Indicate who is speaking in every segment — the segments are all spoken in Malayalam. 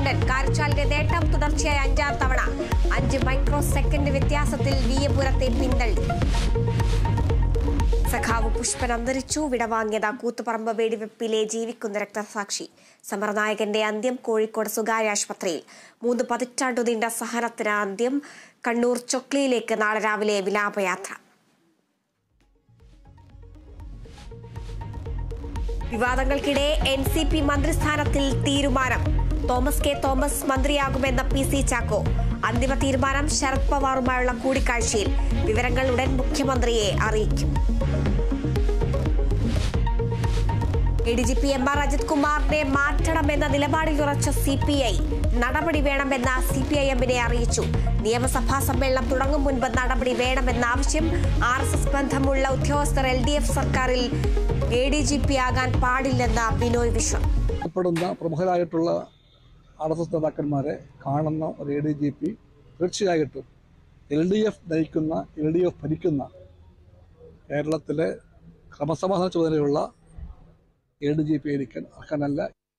Speaker 1: ചുണ്ടൻ കാരിച്ചാലിന്റെ നേട്ടം തുടർച്ചയായ അഞ്ചാം തവണ അഞ്ച് മൈക്രോ സെക്കൻഡ് വ്യത്യാസത്തിൽ വിയപുരത്തെ പിന്തള്ളി സഖാവ് പുഷ്പൻ അന്തരിച്ചു വിടവാങ്ങിയത് കൂത്തുപറമ്പ് വെടിവെപ്പിലെ ജീവിക്കുന്ന രക്തസാക്ഷി സമരനായകന്റെ അന്ത്യം കോഴിക്കോട് സ്വകാര്യ ആശുപത്രിയിൽ മൂന്ന് പതിറ്റാണ്ടു നീണ്ട സഹനത്തിന് അന്ത്യം കണ്ണൂർ ചൊക്ലിയിലേക്ക് നാളെ രാവിലെ വിലാപയാത്ര വിവാദങ്ങൾക്കിടെ എൻ സി പി മന്ത്രിസ്ഥാനത്തിൽ തീരുമാനം തോമസ് കെ തോമസ് മന്ത്രിയാകുമെന്ന പി സി ചാക്കോ അന്തിമ തീരുമാനം ശരത് പവാറുമായുള്ള കൂടിക്കാഴ്ചയിൽ വിവരങ്ങൾ ഉടൻ മുഖ്യമന്ത്രിയെ അറിയിക്കും A D G P M R Ajith കുമാറിനെ മാറ്റണമെന്ന നിലപാടിൽ ഉറച്ച സി പി ഐ നടപടി വേണമെന്ന സി പി ഐ എമ്മിനെ അറിയിച്ചു നിയമസഭാ സമ്മേളനം തുടങ്ങും മുൻപ് നടപടി വേണമെന്ന ആവശ്യം ആർ എസ് എസ് ബന്ധമുള്ള ഉദ്യോഗസ്ഥർ എൽ ഡി എഫ് സർക്കാരിൽ എ ഡി ജി പി ആകാൻ പാടില്ലെന്ന ബിനോയ് വിശ്വം
Speaker 2: പ്പെടുന്ന പ്രമുഖരായിട്ടുള്ള ആർ എസ് എസ് നേതാക്കന്മാരെ കാണുന്ന ഒരു എ ഡി ജി പി തീർച്ചയായിട്ടും എൽ ഡി എഫ് നയിക്കുന്ന എൽ ഡി എഫ് ഭരിക്കുന്ന കേരളത്തിലെ ക്രമസമാധാന ചുമതലയുള്ള എ ഡി ജി പി ആയിരിക്കാൻ അർഹനല്ല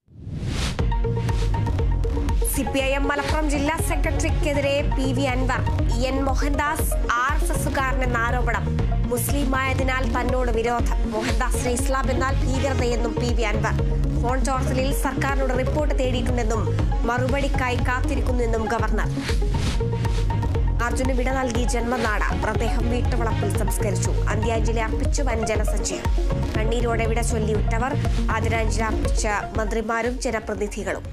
Speaker 1: C P I M Malappuram ജില്ലാ സെക്രട്ടറിക്കെതിരെ P V Anvar E N Mohandas R S എസുകാരനെന്ന ആരോപണം മുസ്ലിമായതിനാൽ തന്നോട് വിരോധം മോഹൻദാസിന് ഇസ്ലാം എന്നാൽ ഭീകരതയെന്നും പി വി അൻവർ ഫോൺ ചോർത്തലിൽ സർക്കാരിനോട് റിപ്പോർട്ട് തേടിയിട്ടുണ്ടെന്നും മറുപടിക്കായി കാത്തിരിക്കുന്നെന്നും ഗവർണർ അർജുന് വിട നൽകി ജന്മനാട് മൃതദേഹം വീട്ടുവളപ്പിൽ സംസ്കരിച്ചു അന്ത്യാഞ്ജലി അർപ്പിച്ചു വൻ ജനസഞ്ചയം കണ്ണീരോടെ വിട ചൊല്ലിവിട്ടവർ ആദരാഞ്ജലി അർപ്പിച്ച മന്ത്രിമാരും ജനപ്രതിനിധികളും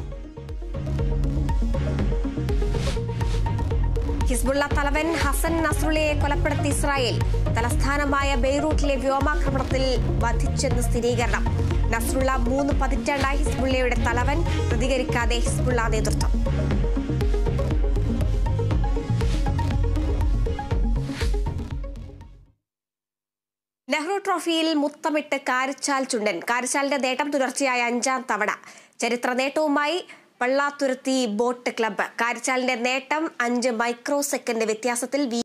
Speaker 1: ഹിസ്ബുള്ള തലവൻ ഹസൻ നസ്രുള്ളയെ കൊലപ്പെടുത്തി ഇസ്രായേൽ തലസ്ഥാനമായ ബെയ്റൂട്ടിലെ വ്യോമാക്രമണത്തിൽ വധിച്ചെന്ന് സ്ഥിരീകരണം നസ്രുള്ള മൂന്ന് പതിറ്റാണ്ടായി ഹിസ്ബുള്ളയുടെ തലവൻ പ്രതികരിക്കാതെ ഹിസ്ബുള്ള നേതൃത്വം നെഹ്റു ട്രോഫിയിൽ മുത്തമിട്ട് കാരിച്ചാൽ ചുണ്ടൻ കാരിച്ചാലിന്റെ നേട്ടം തുടർച്ചയായ അഞ്ചാം തവണ ചരിത്ര നേട്ടവുമായി പള്ളാത്തുരുത്തി ബോട്ട് ക്ലബ്ബ് കാരിച്ചാലിന്റെ നേട്ടം അഞ്ച് മൈക്രോ സെക്കൻഡ് വ്യത്യാസത്തിൽ വി